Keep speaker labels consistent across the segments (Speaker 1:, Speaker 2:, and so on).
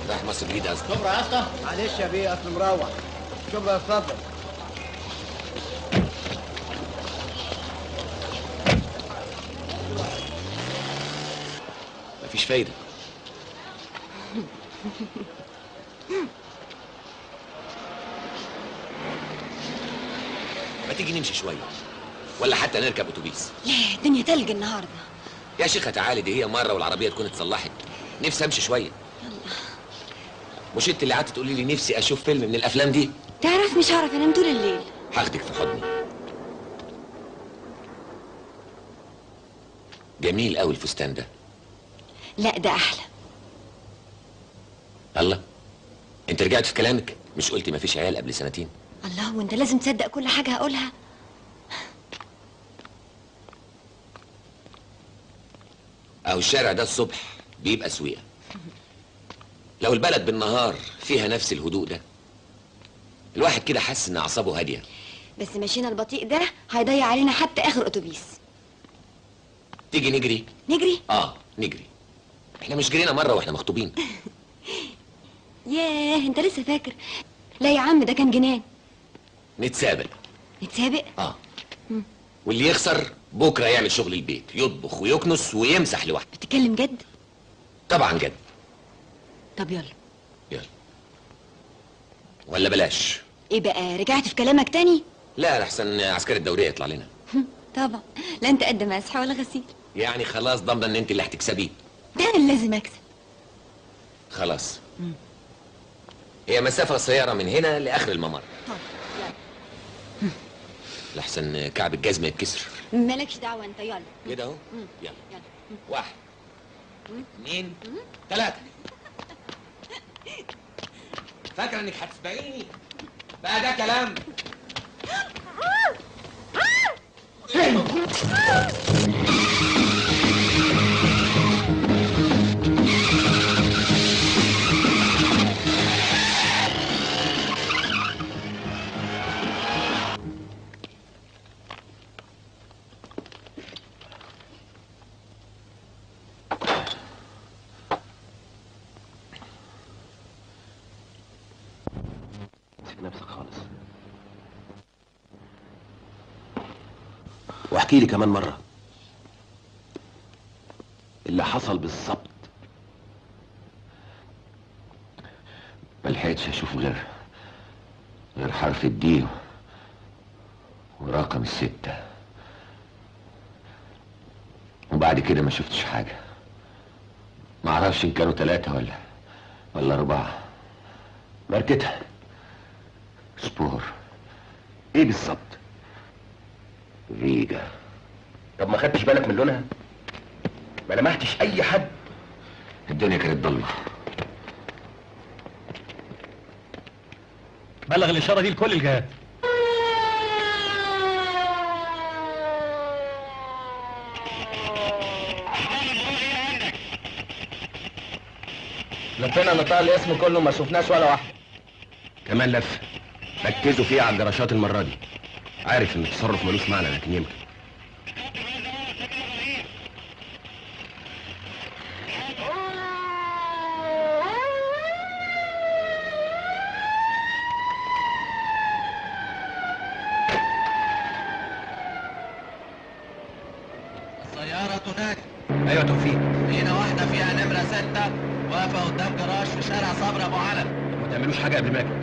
Speaker 1: رايح مصر الجديدة قصدي
Speaker 2: شبرا يا اسطى معلش يا بيه اصل مروح شبرا اتفضل
Speaker 1: مفيش فايدة ما تيجي نمشي شوية ولا حتى نركب اتوبيس
Speaker 3: لا الدنيا تلج النهارده
Speaker 1: يا شيخة تعالي دي هي مرة والعربية تكون اتصلحت نفسي امشي شوية مش انت اللي قعدت تقولي لي نفسي اشوف فيلم من الافلام دي
Speaker 3: تعرف مش هعرف انام طول الليل
Speaker 1: هاخدك في حضني جميل قوي الفستان ده
Speaker 3: لا ده احلى
Speaker 1: الله انت رجعت في كلامك مش قلتي مفيش عيال قبل سنتين
Speaker 3: الله وانت لازم تصدق كل حاجه هقولها
Speaker 1: اهو الشارع ده الصبح بيبقى سويقة لو البلد بالنهار فيها نفس الهدوء ده الواحد كده حاسس ان اعصابه هاديه
Speaker 3: بس مشينا البطيء ده هيضيع علينا حتى اخر اتوبيس
Speaker 1: تيجي نجري
Speaker 3: نجري
Speaker 1: اه نجري احنا مش جرينا مره واحنا مخطوبين
Speaker 3: ياه انت لسه فاكر لا يا عم ده كان جنان
Speaker 1: نتسابق
Speaker 3: نتسابق
Speaker 1: اه واللي يخسر بكره يعمل شغل البيت يطبخ ويكنس ويمسح لوحده
Speaker 3: بتتكلم جد
Speaker 1: طبعا جد
Speaker 3: طب يلا
Speaker 1: يلا ولا بلاش
Speaker 3: ايه بقى رجعت في كلامك تاني
Speaker 1: لا لحسن عسكري الدوريه يطلع لنا
Speaker 3: طبعا لا انت قد مسح ولا غسيل
Speaker 1: يعني خلاص ضامنه ان انت اللي هتكسبيه
Speaker 3: ده انا اللي لازم اكسب
Speaker 1: خلاص هي مسافه قصيره من هنا لاخر الممر
Speaker 3: طب
Speaker 1: لحسن كعب الجزمه يتكسر
Speaker 3: يلا مالكش دعوه انت يلا
Speaker 1: كده اهو يلا
Speaker 3: يلا
Speaker 1: واحد اثنين ثلاثة فاكرة انك هتسبقيني بقى ده كلام
Speaker 4: امسك نفسك خالص واحكي لي كمان مرة اللي حصل بالظبط ما لحقتش اشوف غير غير حرف الدي ورقم الستة وبعد كده ما شفتش حاجة ما اعرفش ان كانوا ثلاثة ولا ولا أربعة ماركتها سبور ايه بالظبط فيجا طب ما خدتش بالك من لونها ما لمحتش اي حد الدنيا كانت ضلمه
Speaker 5: بلغ الاشاره دي لكل الجهات
Speaker 2: لفينا نطاق الاسم كله ما شفناش ولا واحده
Speaker 4: كمان لف ركزوا فيها على الجراشات المره دي عارف ان التصرف ملوش معنى لكن يمكن
Speaker 6: السيارة تنادي
Speaker 4: ايوه توفيق
Speaker 6: لقينا واحدة فيها نمرة ستة واقفة قدام جراج في شارع صبري أبو علم
Speaker 4: ما تعملوش حاجه قبل ما اجي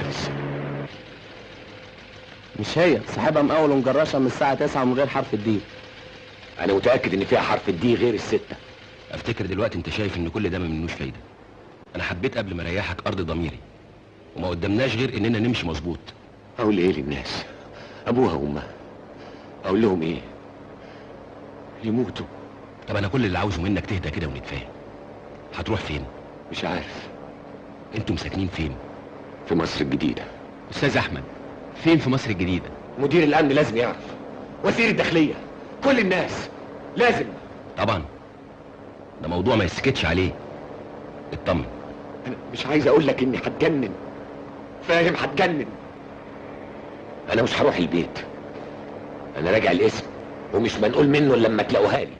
Speaker 2: مش هي صاحبها مقاول ومجرشه من الساعه 9 من غير حرف الدي
Speaker 4: انا متاكد ان فيها حرف الدي غير السته افتكر دلوقتي انت شايف ان كل ده ما منوش فايده انا حبيت قبل ما اريحك ارض ضميري وما قدامناش غير اننا نمشي مظبوط
Speaker 1: اقول ايه للناس ابوها وامها اقول لهم ايه يموتوا
Speaker 4: طب انا كل اللي عاوزه منك تهدى كده ونتفاهم هتروح فين
Speaker 1: مش عارف
Speaker 4: انتم ساكنين فين
Speaker 1: في مصر الجديده
Speaker 4: استاذ احمد فين في مصر الجديده
Speaker 1: مدير الامن لازم يعرف وزير الداخليه كل الناس لازم
Speaker 4: طبعا ده موضوع ما يسكتش عليه اطمن
Speaker 1: انا مش عايز اقول لك اني هتجنن فاهم هتجنن انا مش هروح البيت انا راجع الاسم ومش منقول منه الا لما تلاقوها لي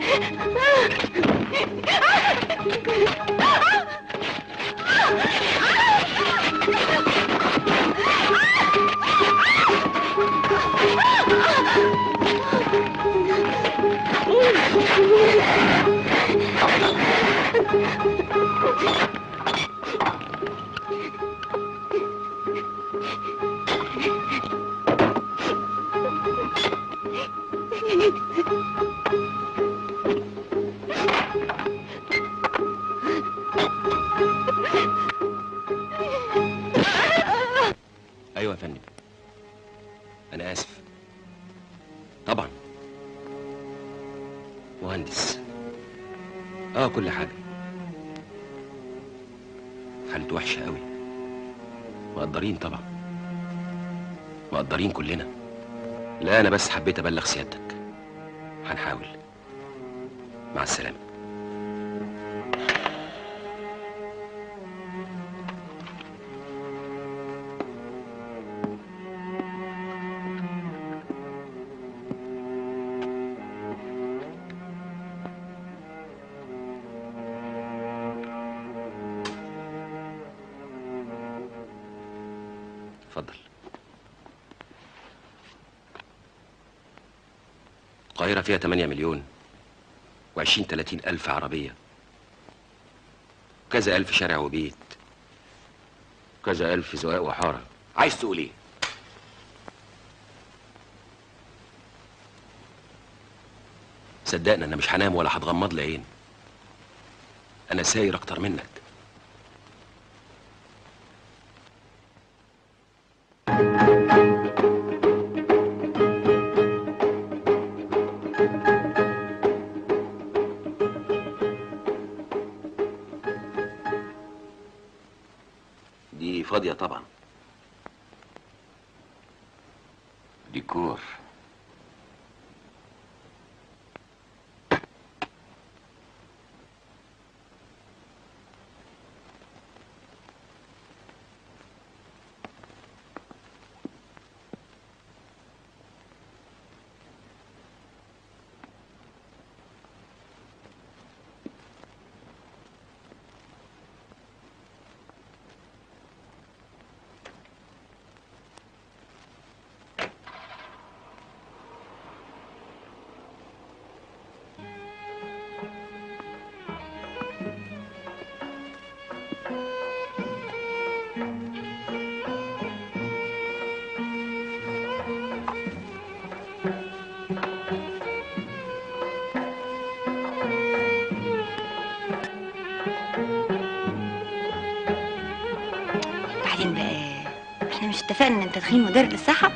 Speaker 4: ايوه يا فندم انا اسف طبعا مهندس اه كل حاجه حالته وحشه قوي مقدرين طبعا مقدرين كلنا لا انا بس حبيت ابلغ سيادتك هنحاول مع السلامه اتفضل القاهرة فيها 8 مليون و20 30 ألف عربية كذا ألف شارع وبيت كذا ألف زواق وحارة
Speaker 1: عايز تقول ايه
Speaker 4: صدقني أنا مش هنام ولا هتغمض لي عين أنا ساير أكتر منك دي فاضية طبعا
Speaker 1: ديكور
Speaker 3: بعدين بقى احنا مش اتفقنا ان انت تخين مضر للصحة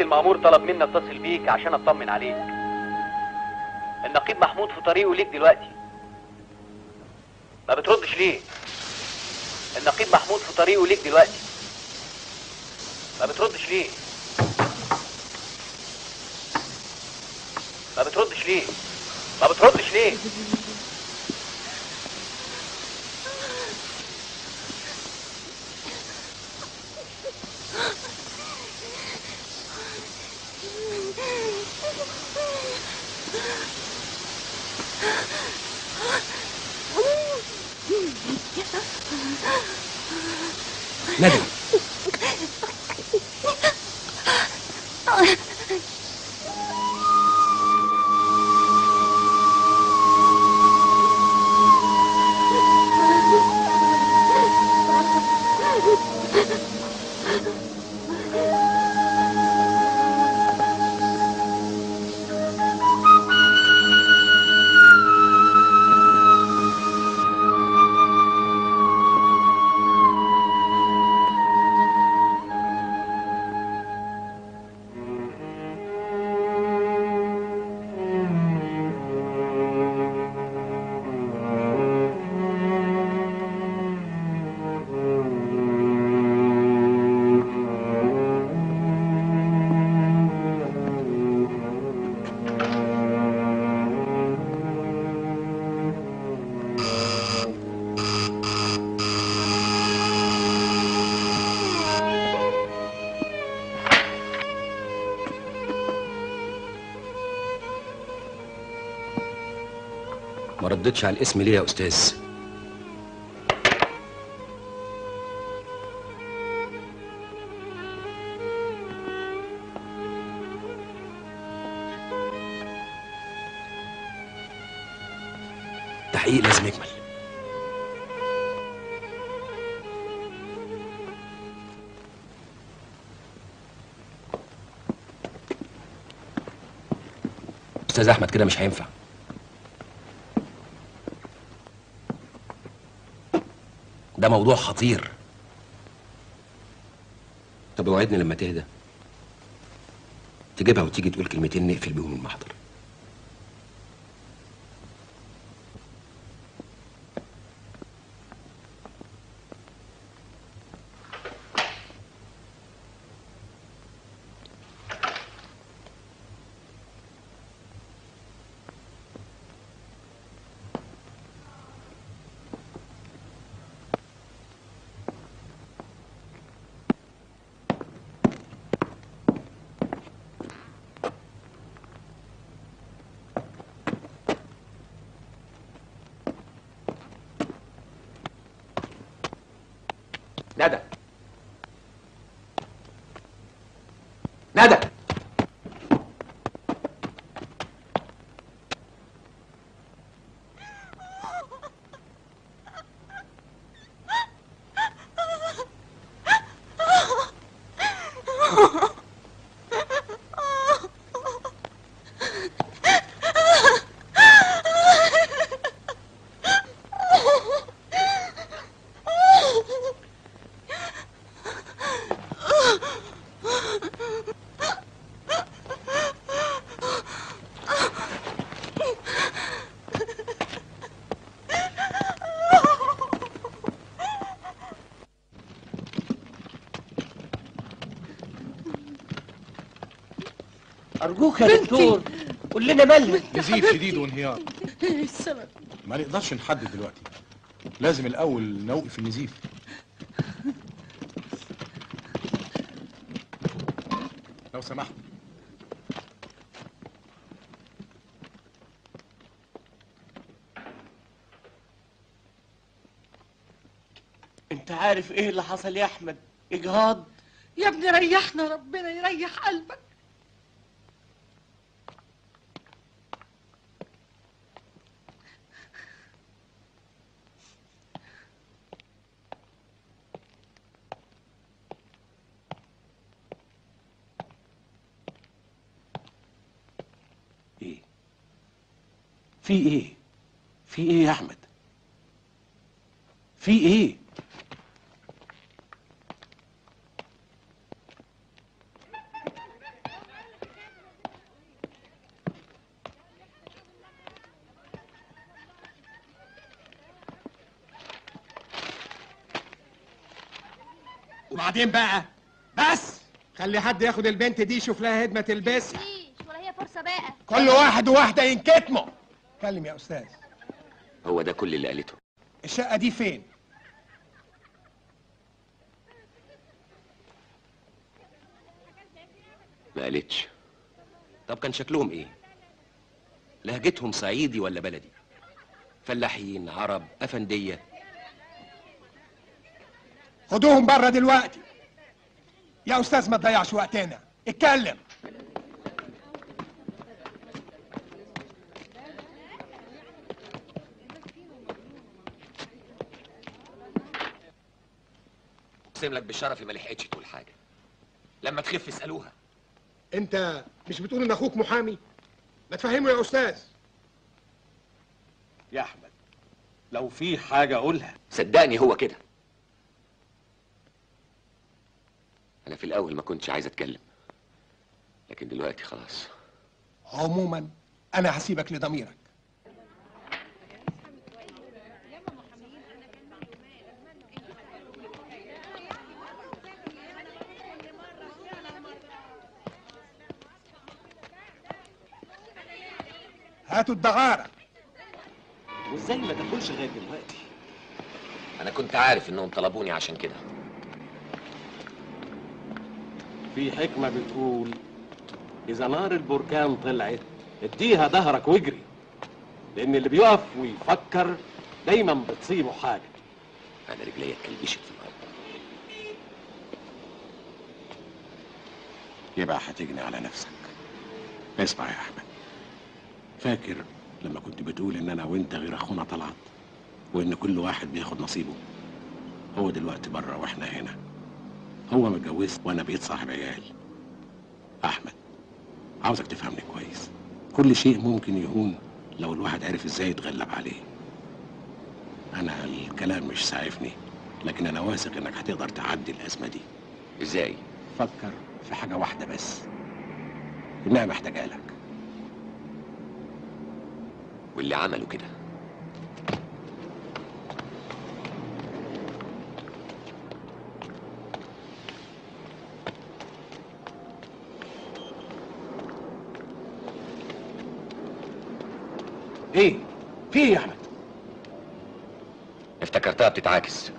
Speaker 5: المأمور طلب مني اتصل بيك عشان اطمن عليك النقيب محمود في طريقه ليك دلوقتي ما بتردش ليه النقيب محمود في طريقه ليك دلوقتي ما بتردش ليه ما بتردش ليه ما بتردش ليه
Speaker 4: ندى ما ردتش على الاسم ليه يا استاذ تحقيق لازم يكمل استاذ احمد كده مش هينفع ده موضوع خطير طب وعدني لما تهدى تجيبها وتيجي تقول كلمتين نقفل بيهم المحضر
Speaker 1: ندى ندى
Speaker 7: أرجوك يا دكتور قول لنا مالها
Speaker 8: نزيف شديد وانهيار
Speaker 9: ايه السبب
Speaker 8: ما نقدرش نحدد دلوقتي لازم الاول نوقف النزيف لو سمحت
Speaker 7: انت عارف ايه اللي حصل يا احمد اجهاض
Speaker 9: يا ابني ريحنا ربنا يريح قلبك
Speaker 7: ايه في ايه في ايه يا احمد في ايه
Speaker 10: وبعدين بقى بس خلي حد ياخد البنت دي يشوف لها هدمه تلبسها
Speaker 11: مفيش ولا هي فرصة بقى
Speaker 10: كل واحد وواحده ينكتموا اتكلم يا استاذ
Speaker 1: هو ده كل اللي قالته
Speaker 10: الشقه دي فين
Speaker 1: ما قالتش
Speaker 4: طب كان شكلهم ايه لهجتهم صعيدي ولا بلدي فلاحين عرب افنديه
Speaker 10: خدوهم بره دلوقتي يا استاذ ما تضيعش وقتنا اتكلم
Speaker 1: اقسم لك بالشرف ما لحقتش تقول حاجه لما تخف اسالوها
Speaker 10: انت مش بتقول ان اخوك محامي ما تفهمه يا استاذ
Speaker 7: يا احمد لو في حاجه قولها
Speaker 1: صدقني هو كده انا في الاول ما كنتش عايز اتكلم لكن دلوقتي خلاص
Speaker 10: عموما انا هسيبك لضميرك هاتوا الدغارة
Speaker 7: وازاي ما تاكلش لغايه دلوقتي
Speaker 1: انا كنت عارف انهم طلبوني عشان كده
Speaker 7: في حكمه بتقول اذا نار البركان طلعت اديها ظهرك واجري لان اللي بيقف ويفكر دايما بتصيبه حاجه
Speaker 1: انا رجليا اتكلبشت في الارض
Speaker 12: يبقى هتجني على نفسك اسمع يا احمد فاكر لما كنت بتقول ان انا وانت غير اخونا طلعت وان كل واحد بياخد نصيبه هو دلوقتي بره واحنا هنا هو متجوز وانا بقيت صاحب عيال احمد عاوزك تفهمني كويس كل شيء ممكن يهون لو الواحد عرف ازاي يتغلب عليه انا الكلام مش سعفني لكن انا واثق انك هتقدر تعدي الازمه دي
Speaker 1: ازاي
Speaker 12: فكر في حاجه واحده بس انها محتاجه لك
Speaker 1: واللي عملوا كده
Speaker 7: ايه في ايه يا احمد
Speaker 1: افتكرتها بتتعاكس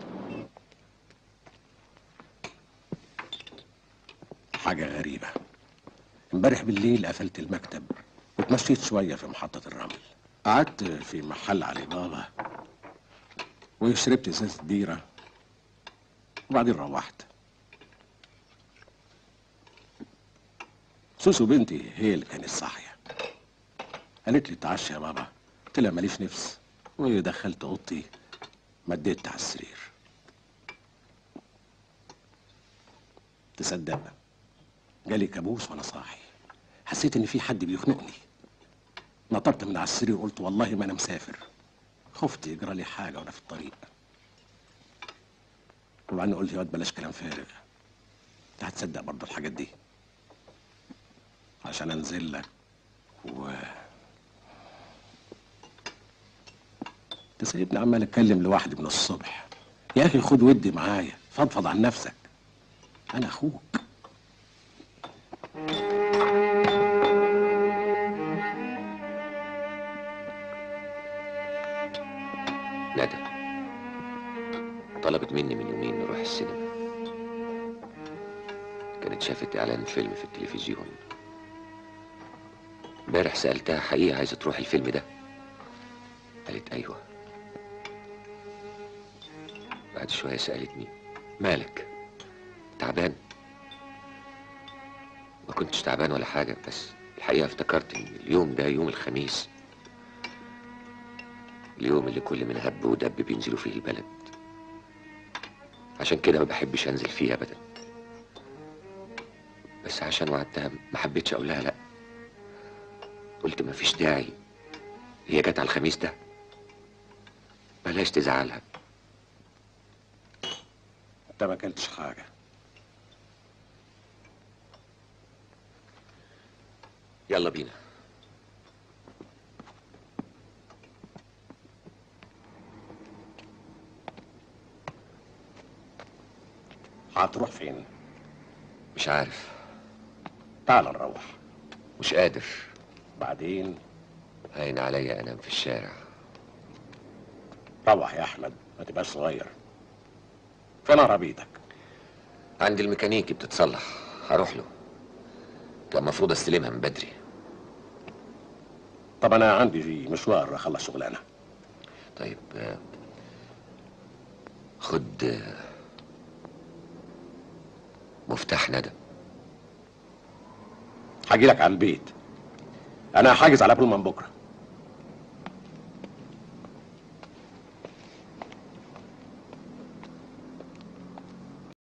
Speaker 12: حاجه غريبه امبارح بالليل قفلت المكتب واتمشيت شويه في محطه الرمل قعدت في محل علي بابا وشربت ازازه بيره وبعدين روحت سوسو بنتي هي اللي كانت صاحيه قالت لي تعشى يا بابا قلت لها ماليش نفس ودخلت اوضتي مديت على السرير تصدق جالي كابوس وانا صاحي حسيت ان في حد بيخنقني نطرت من على السرير قلت والله ما انا مسافر خفت يجرى لي حاجه وانا في الطريق وبعدين قلت يا واد بلاش كلام فارغ انت هتصدق برضه الحاجات دي عشان انزل لك و انت سايبني عمال اتكلم لوحدي من الصبح يا اخي خد ودي معايا فضفض عن نفسك انا اخوك
Speaker 1: ندى طلبت مني من يومين نروح السينما كانت شافت اعلان فيلم في التلفزيون امبارح سألتها حقيقة عايزة تروح الفيلم ده قالت ايوه بعد شوية سألتني مالك تعبان ما كنتش تعبان ولا حاجة بس الحقيقة افتكرت ان اليوم ده يوم الخميس اليوم اللي كل من هب ودب بينزلوا فيه البلد عشان كده ما بحبش انزل فيه ابدا بس عشان وعدتها ما حبيتش اقول لها لا قلت ما فيش داعي هي جت على الخميس ده بلاش تزعلها
Speaker 12: انت ما اكلتش حاجه
Speaker 1: يلا بينا
Speaker 12: هتروح فين
Speaker 1: مش عارف
Speaker 12: تعال نروح
Speaker 1: مش قادر
Speaker 12: بعدين
Speaker 1: هين عليا انام في الشارع
Speaker 12: روح يا احمد ما تبقاش صغير فين عربيتك
Speaker 1: عند الميكانيكي بتتصلح هروح له كان المفروض استلمها من بدري
Speaker 12: طب انا عندي مشوار اخلص شغلانه
Speaker 1: طيب آه، خد آه، مفتاح ندى
Speaker 12: هاجي لك على البيت انا حاجز على ابو من بكره